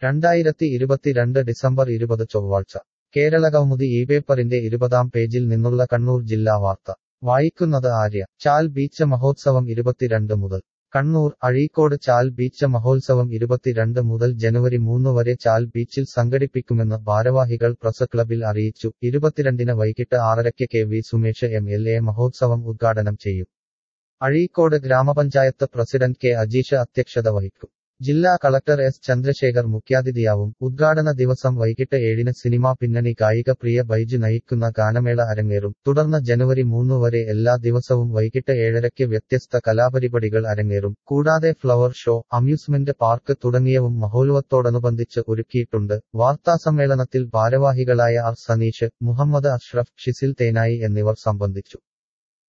രണ്ടായിരത്തി ഇരുപത്തിരണ്ട് ഡിസംബർ ഇരുപത് ചൊവ്വാഴ്ച കേരള കൗമുദി ഈ പേപ്പറിന്റെ ഇരുപതാം പേജിൽ നിന്നുള്ള കണ്ണൂർ ജില്ലാ വാർത്ത വായിക്കുന്നത് ആര്യ ചാൽ ബീച്ച് മഹോത്സവം ഇരുപത്തിരണ്ട് മുതൽ കണ്ണൂർ അഴീക്കോട് ചാൽ ബീച്ച് മഹോത്സവം ഇരുപത്തിരണ്ട് മുതൽ ജനുവരി മൂന്ന് വരെ ചാൽ ബീച്ചിൽ സംഘടിപ്പിക്കുമെന്ന് ഭാരവാഹികൾ പ്രസ് ക്ലബിൽ അറിയിച്ചു ഇരുപത്തിരണ്ടിന് വൈകിട്ട് ആറരയ്ക്ക് K V Sumesh M L A മഹോത്സവം ഉദ്ഘാടനം ചെയ്യും അഴീക്കോട് ഗ്രാമപഞ്ചായത്ത് പ്രസിഡന്റ് കെ അജീഷ് അധ്യക്ഷത വഹിക്കും ജില്ലാ കളക്ടർ എസ് ചന്ദ്രശേഖർ മുഖ്യാതിഥിയാവും ഉദ്ഘാടന ദിവസം വൈകിട്ട് ഏഴിന് സിനിമാ പിന്നണി ഗായിക പ്രിയ ബൈജു നയിക്കുന്ന ഗാനമേള അരങ്ങേറും തുടർന്ന് ജനുവരി മൂന്ന് വരെ എല്ലാ ദിവസവും വൈകിട്ട് ഏഴരയ്ക്ക് വ്യത്യസ്ത കലാപരിപാടികൾ അരങ്ങേറും കൂടാതെ ഫ്ലവർ ഷോ അമ്യൂസ്മെന്റ് പാർക്ക് തുടങ്ങിയവും മഹോത്സവത്തോടനുബന്ധിച്ച് ഒരുക്കിയിട്ടുണ്ട് വാർത്താസമ്മേളനത്തിൽ ഭാരവാഹികളായ ആർ സനീഷ് മുഹമ്മദ് അഷ്റഫ് ഷിസിൽ തേനായി എന്നിവർ സംബന്ധിച്ചു